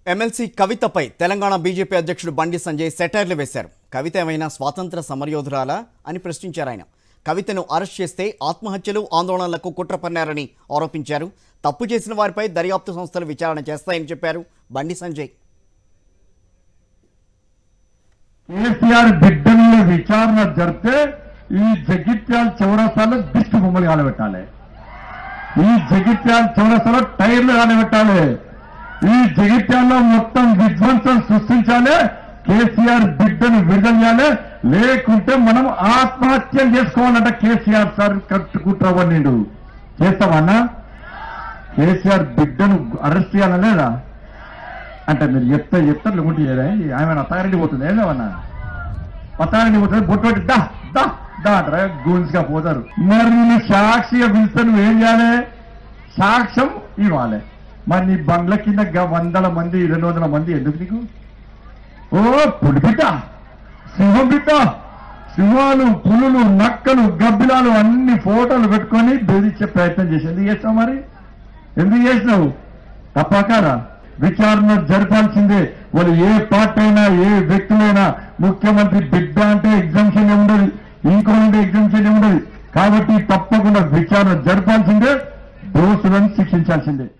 MLC కవితపై Telangana BJP అధ్యక్షుడు బండి సంజయ్ సెటైర్లు వేశారు కవిత ఏమైనా స్వాతంత్ర సమరయోధురాలా అని ప్రశ్నించారు ఆయన కవితను అరెస్ట్ చేస్తే ఆత్మహత్యలు ఆందోళనలకు కుట్ర పన్నారని ఆరోపించారు తప్పు చేసిన వారిపై దర్యాప్తు సంస్థలు విచారణ చేస్తాయని చెప్పారు బండి సంజయ్ కేసీఆర్ బిడ్డల్ని విచారణ జరిపితే ఈ జగిత్యాల చౌరస్తాలో దిష్టి బొమ్మలు కాలబెట్టాలి ఈ జగిత్యాల చౌరస్తాలో టైర్లు కాలబెట్టాలి ఈ జగిత్యాల్లో మొత్తం విధ్వంసం సృష్టించాలి కేసీఆర్ బిడ్డను విడుదల చేయాలి లేకుంటే మనం ఆత్మహత్యలు చేసుకోవాలంట కేసీఆర్ సార్ కట్టుకుంటావన్నీడు చేస్తామన్నా కేసీఆర్ బిడ్డను అరెస్ట్ చేయాలా లేదా అంటే మీరు చెప్తే చెప్తారు లేకుంటే చేయరా? ఆమె అత్తారింటి పోతుంది ఏదేమన్నా అత్తారింటి పోతుంది బొట్టు పెట్టి దా దా దా అంటారా గూన్స్ గా పోతారు మరి నీ సాక్షిగా పిలిస్తే నువ్వు ఏం చేయాలి సాక్ష్యం ఇవ్వాలి మరి నీ బండ్ల కింద గ- వందల మంది రెండు వందల మంది ఎందుకు నీకు ఓ పుడిపిట సింహం బిడ్డ సింహాలు పులులు నక్కలు గబ్బిలాలు అన్ని ఫోటోలు పెట్టుకొని బెదిరించే ప్రయత్నం చేసి ఎందుకు చేస్తావు మరి ఎందుకు చేసినావు తప్పకారా విచారణ జరపాల్సిందే వాళ్ళు ఏ పార్టీ అయినా ఏ వ్యక్తులైనా ముఖ్యమంత్రి బిడ్డ అంటే ఎగ్జామ్షన్ ఉండదు ఇంకో అంటే ఎగ్జామ్షన్ ఉండదు కాబట్టి తప్పకుండా విచారణ జరపాల్సిందే దోషులను శిక్షించాల్సిందే